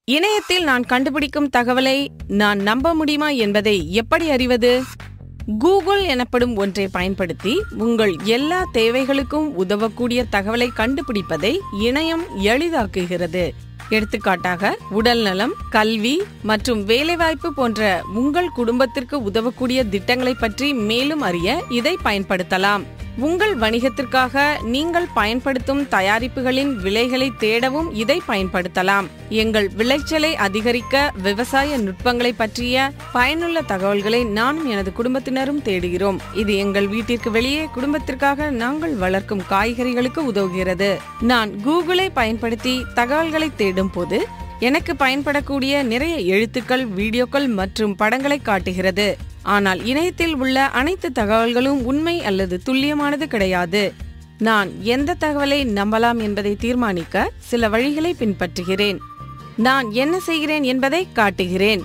இணையத்தில் நான் கண்டுபிடிக்கும் தகவலை நான் நம்ப முடியுமா என்பதை எப்படி அறிவது கூகுள் எனப்படும் ஒன்றை பயன்படுத்தி உங்கள் எல்லா தேவைகளுக்கும் உதவக்கூடிய தகவலை கண்டுபிடிப்பதை இணையம் எளிதாக்குகிறது எடுத்துக்காட்டாக உடல்நலம் கல்வி மற்றும் வேலைவாய்ப்பு போன்ற உங்கள் குடும்பத்திற்கு உதவக்கூடிய திட்டங்களை பற்றி மேலும் அறிய இதை பயன்படுத்தலாம் உங்கள் வணிகத்திற்காக நீங்கள் பயன்படுத்தும் தயாரிப்புகளின் விலைகளை தேடவும் இதை பயன்படுத்தலாம் எங்கள் விளைச்சலை அதிகரிக்க விவசாய நுட்பங்களை பற்றிய பயனுள்ள தகவல்களை நானும் எனது குடும்பத்தினரும் தேடுகிறோம் இது எங்கள் வீட்டிற்கு வெளியே குடும்பத்திற்காக நாங்கள் வளர்க்கும் காய்கறிகளுக்கு உதவுகிறது நான் கூகுளை பயன்படுத்தி தகவல்களை தேடும் போது எனக்கு பயன்படக்கூடிய நிறைய எழுத்துக்கள் வீடியோக்கள் மற்றும் படங்களை காட்டுகிறது ஆனால் இணையத்தில் உள்ள அனைத்து தகவல்களும் உண்மை அல்லது துல்லியமானது கிடையாது நான் எந்த தகவலை நம்பலாம் என்பதை தீர்மானிக்க சில வழிகளை பின்பற்றுகிறேன் நான் என்ன செய்கிறேன் என்பதை காட்டுகிறேன்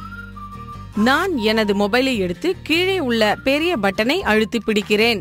நான் எனது மொபைலை எடுத்து கீழே உள்ள பெரிய பட்டனை அழுத்தி பிடிக்கிறேன்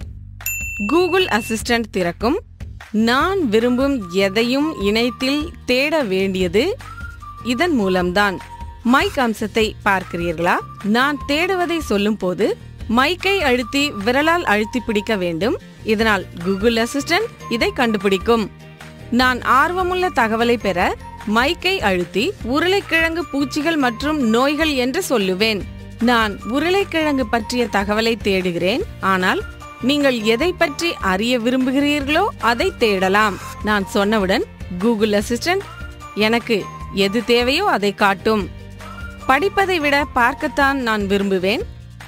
கூகுள் அசிஸ்டன்ட் திறக்கும் நான் விரும்பும் எதையும் இணையத்தில் தேட வேண்டியது இதன் மூலம்தான் மைக் அம்சத்தை பார்க்கிறீர்களா நான் தேடுவதை சொல்லும் போது மைக்கை அழுத்தி விரலால் அழுத்தி பிடிக்க வேண்டும் இதனால் கூகுள் அசிஸ்டன்ட் இதை கண்டுபிடிக்கும் நான் ஆர்வமுள்ள தகவலை பெற மைக்கை அழுத்தி உருளைக்கிழங்கு பூச்சிகள் மற்றும் நோய்கள் என்று சொல்லுவேன் நான் உருளைக்கிழங்கு பற்றிய தகவலை தேடுகிறேன் ஆனால் நீங்கள் எதை பற்றி அறிய விரும்புகிறீர்களோ அதை தேடலாம் நான் சொன்னவுடன் கூகுள் அசிஸ்டன்ட் எனக்கு எது தேவையோ அதை காட்டும் படிப்பதை விட பார்க்கத்தான் நான் விரும்புவேன்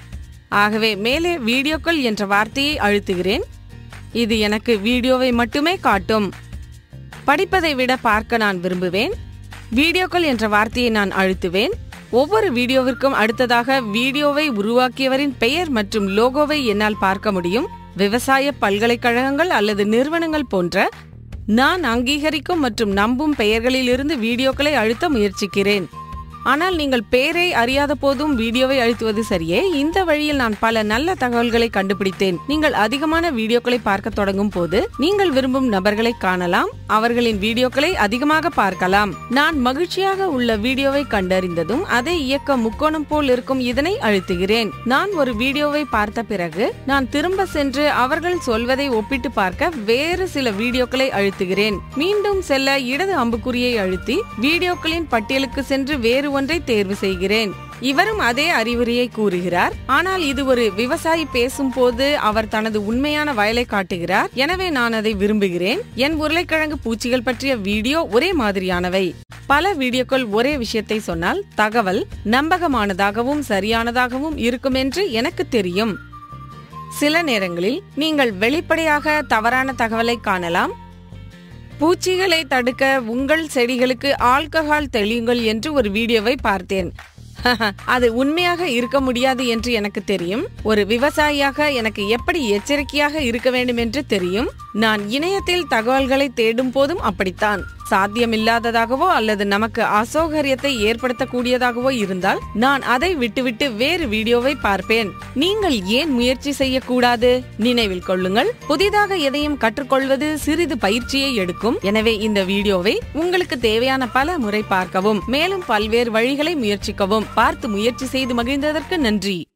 ஆகவே மேலே வீடியோக்கள் என்ற வார்த்தையை அழுத்துகிறேன் இது எனக்கு வீடியோவை மட்டுமே காட்டும் படிப்பதை விட பார்க்க நான் விரும்புவேன் வீடியோக்கள் என்ற வார்த்தையை நான் அழுத்துவேன் ஒவ்வொரு வீடியோவிற்கும் அடுத்ததாக வீடியோவை உருவாக்கியவரின் பெயர் மற்றும் லோகோவை என்னால் பார்க்க முடியும் விவசாய பல்கலைக்கழகங்கள் அல்லது நிறுவனங்கள் போன்ற நான் அங்கீகரிக்கும் மற்றும் நம்பும் பெயர்களிலிருந்து வீடியோக்களை அழுத்த முயற்சிக்கிறேன் ஆனால் நீங்கள் பெயரை அறியாத போதும் வீடியோவை அழுத்துவது சரியே இந்த வழியில் நான் பல நல்ல தகவல்களை கண்டுபிடித்தேன் நீங்கள் அதிகமான வீடியோக்களை பார்க்க தொடங்கும் போது நீங்கள் விரும்பும் நபர்களை காணலாம் அவர்களின் வீடியோக்களை அதிகமாக பார்க்கலாம் நான் மகிழ்ச்சியாக உள்ள வீடியோவை கண்டறிந்ததும் அதை இயக்க முக்கோணம் போல் இருக்கும் இதனை அழுத்துகிறேன் நான் ஒரு வீடியோவை பார்த்த பிறகு நான் திரும்ப சென்று அவர்கள் சொல்வதை ஒப்பிட்டு பார்க்க வேறு சில வீடியோக்களை அழுத்துகிறேன் மீண்டும் செல்ல இடது அம்புக்குறியை அழுத்தி வீடியோக்களின் பட்டியலுக்கு சென்று வேறு ஒன்றை தேர்வு செய்கிறேன் இவரும் அதே அறிவுரையை கூறுகிறார் ஆனால் இது ஒரு விவசாயி பேசும்போது அவர் தனது உண்மையான வயலை காட்டுகிறார் எனவே நான் அதை விரும்புகிறேன் என் உருளைக்கிழங்கு பூச்சிகள் பற்றிய வீடியோ ஒரே மாதிரியானவை பல வீடியோக்கள் ஒரே விஷயத்தை சொன்னால் தகவல் நம்பகமானதாகவும் சரியானதாகவும் இருக்கும் என்று எனக்கு தெரியும் சில நேரங்களில் நீங்கள் வெளிப்படையாக தவறான தகவலை காணலாம் பூச்சிகளை தடுக்க உங்கள் செடிகளுக்கு ஆல்கஹால் தெளியுங்கள் என்று ஒரு வீடியோவை பார்த்தேன் அது உண்மையாக இருக்க முடியாது என்று எனக்கு தெரியும் ஒரு விவசாயியாக எனக்கு எப்படி எச்சரிக்கையாக இருக்க வேண்டும் என்று தெரியும் நான் இணையத்தில் தகவல்களை தேடும் போதும் அப்படித்தான் சாத்தியமில்லாததாகவோ அல்லது நமக்கு அசௌகரியத்தை ஏற்படுத்தக்கூடியதாகவோ இருந்தால் நான் அதை விட்டுவிட்டு வேறு வீடியோவை பார்ப்பேன் நீங்கள் ஏன் முயற்சி செய்யக்கூடாது நினைவில் கொள்ளுங்கள் புதிதாக எதையும் கற்றுக்கொள்வது சிறிது பயிற்சியை எடுக்கும் எனவே இந்த வீடியோவை உங்களுக்கு தேவையான பல முறை பார்க்கவும் மேலும் பல்வேறு வழிகளை முயற்சிக்கவும் பார்த்து முயற்சி செய்து மகிழ்ந்ததற்கு நன்றி